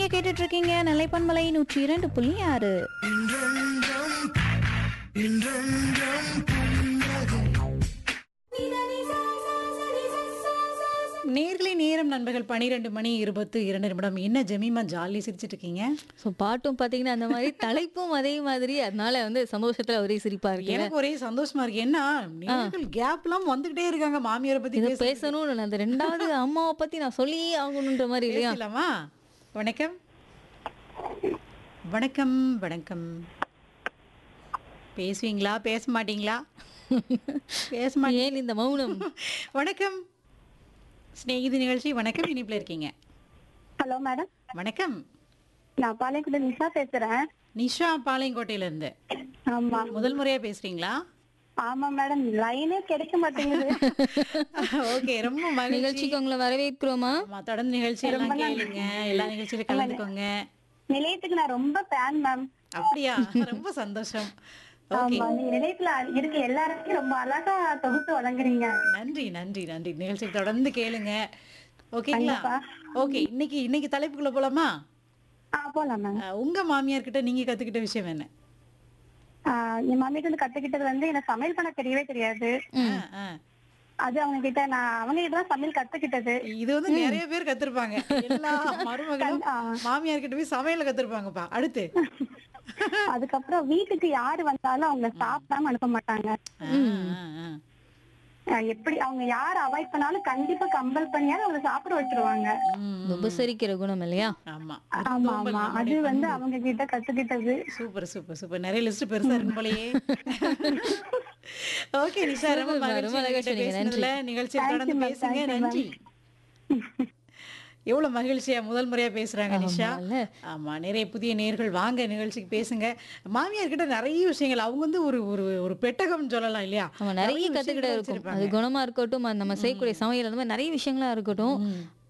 நீங்க கேட்டுட்டு இருக்கீங்க நிலைப்பன்மலை நூற்றி இரண்டு புள்ளி ஆறு நேர்களை நேரம் நண்பர்கள் பனிரெண்டு மணி இருபத்து இரண்டு நிமிடம் என்ன ஜெமிமா ஜாலி சிரிச்சிட்டு இருக்கீங்க ஸோ பாட்டும் பார்த்தீங்கன்னா அந்த மாதிரி தலைப்பும் அதே மாதிரி அதனால வந்து சந்தோஷத்துல ஒரே சிரிப்பா இருக்கு எனக்கு ஒரே சந்தோஷமா இருக்கு என்ன நேர்கள் கேப்லாம் வந்துகிட்டே இருக்காங்க மாமியாரை பத்தி இதை பேச பேசணும் அந்த ரெண்டாவது அம்மாவை பத்தி நான் சொல்லியே ஆகணுன்ற மாதிரி இல்லையா பேசலாமா வணக்கம் வணக்கம் வணக்கம் பேசுவீங்களா பேச மாட்டீங்களா பேச மாட்டீங்க ஏன் இந்த மௌனம் வணக்கம் ஸ்நேகிதி நிகழ்ச்சி வணக்கம் இனிப்புல இருக்கீங்க ஹலோ மேடம் வணக்கம் நான் பாளையங்குடி நிஷா பேசுறேன் நிஷா பாளையங்கோட்டையில இருந்து ஆமா முதல் முறையா பேசுறீங்களா ஆமா மேடம் லைனே கிடைக்க மாட்டேங்குது ஓகே ரொம்ப மகிழ்ச்சி நிகழ்ச்சிக்கு உங்களை வரவேற்கிறோமா ஆமா தொடர்ந்து நிகழ்ச்சி எல்லாம் கேளுங்க எல்லா நிகழ்ச்சியிலும் கலந்துக்கோங்க நிலையத்துக்கு நான் ரொம்ப ஃபேன் மேம் அப்படியா ரொம்ப சந்தோஷம் ஓகே ஆமா நீங்க நிலையத்துல இருக்க எல்லாருக்கும் ரொம்ப அழகா தொகுத்து வழங்குறீங்க நன்றி நன்றி நன்றி நிகழ்ச்சி தொடர்ந்து கேளுங்க ஓகேங்களா ஓகே இன்னைக்கு இன்னைக்கு தலைப்புக்குள்ள போலாமா ஆ போலாம் மேம் அஹ், உங்க மாமியார் கிட்ட நீங்க கத்துக்கிட்ட விஷயம் என்ன என் மம்மிட்டு வந்து கத்துக்கிட்டது வந்து எனக்கு சமையல் பண்ண தெரியவே தெரியாது அஹ், அஹ். அது அவங்க கிட்ட நான் அவங்க கிட்ட தான் சமையல் கத்துக்கிட்டது இது வந்து நிறைய பேர் கத்திருப்பாங்க எல்லா மருமகளும் ஆ. மாமியார் கிட்ட போய் சமையல கத்திருப்பாங்கப்பா அடுத்து அதுக்கப்புறம் வீட்டுக்கு யாரு வந்தாலும் அவங்க சாப்பிடாம அனுப்ப மாட்டாங்க அஹ், அஹ், அஹ். அஹ் எப்படி அவங்க யார் அவாய்ட் பண்ணாலும் கண்டிப்பா கம்பல் பண்ணியாவது அவங்க சாப்பிட வச்சிருவாங்க ம், உபசரிக்கிற குணம் இல்லையா ஆமா ஆமா ஆமா அது வந்து அவங்க கிட்ட கத்துக்கிட்டது சூப்பர் சூப்பர் சூப்பர் நிறைய லிஸ்ட் பெருசா இருக்கும் போலயே ஓகே நிஷா ரொம்ப Super, மகிழ்ச்சி ரொம்ப அழகா உங்ககிட்ட சொன்னீங்க. பேசுனதுல நிகழ்ச்சியை Thank you, தொடர்ந்து ma'am. பேசுங்க Thank you, ma'am. நன்றி எவ்வளவு மகிழ்ச்சியா முதல் முறையா பேசுறாங்க நிஷா ஆமால்ல. ஆமா நிறைய புதிய நேர்கள் வாங்க நிகழ்ச்சிக்கு பேசுங்க மாமியார் கிட்ட நிறைய விஷயங்கள் அவங்க வந்து ஒரு ஒரு ஒரு பெட்டகம் சொல்லலாம் இல்லையா நம்ம நிறைய விஷயங்களை கத்துக்கிட்ட இருக்கும் வச்சிருப்பாங்க. அது குணமா இருக்கட்டும் அது நம்ம செய்யக்கூடிய சமையல் அந்த மாதிரி நிறைய விஷயங்களா இருக்கட்டும்